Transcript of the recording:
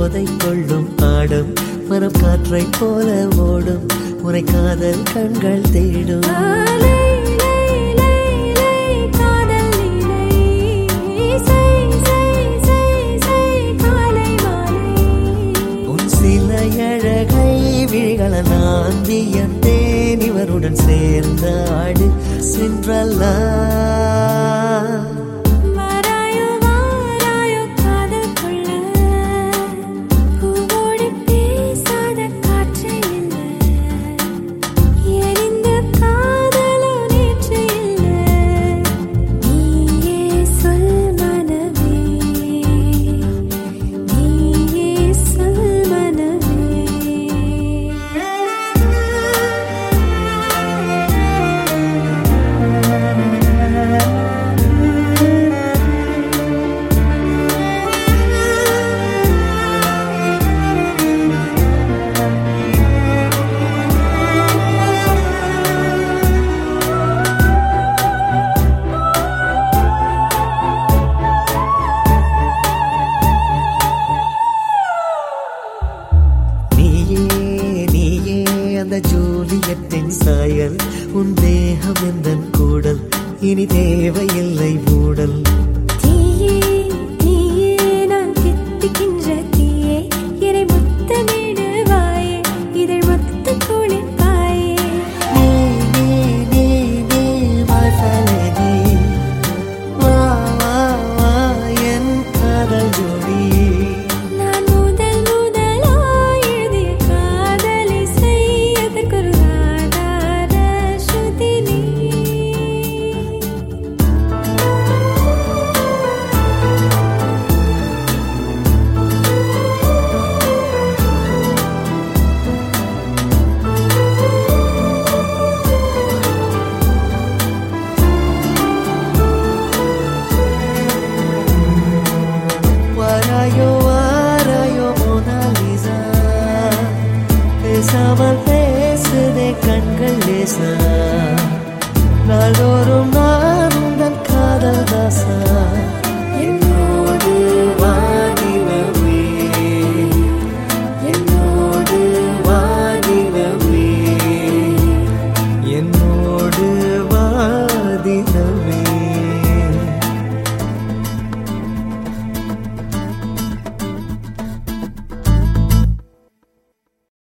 போதை கொள்ளும் ஆடும் மனம் காற்றைப் போல ஓடும் உரை காதல் கண்கள் தேடும் லை, லை, லை, லை, காதல் லீலை. செய், செய், செய், செய், காலை மாலை. உன் சில அழகை விழிகள நான் வியந்தேன் இவருடன் சேர்ந்த ஆடு சென்றல்லா வாராயோ, வாராயோ, காதல் கொள்ள. பூவோடு பேசாத காற்று இல்ல. எரிந்த காதலோ நேற்று இல்ல. நீயே சொல் மனமே. நீயே சொல் நீயே நீயே அந்த ஜூலியத்தின் சாயல் உன் தேகம் எந்தன் கூடல் இனி தேவையில்லை மூடல் தீயே தீயே நான் தித்திக்கின்ற தீயே என்னை முத்தமிடுவாயே இதழ் மொத்த குளிப்பாயே நீ நீ நீ நீ my felony. வா வா வா என் காதல் ஜோடி நான் முதல் முதலாய் எழுதிய காதலை செய்யதற்கொரு ஆதார ஸ்ருதி நீ வாராயோ வாராயோ மோனாலிசா பேசாமல் பேசுதே கண்கள் லேசா நாள்தோறும்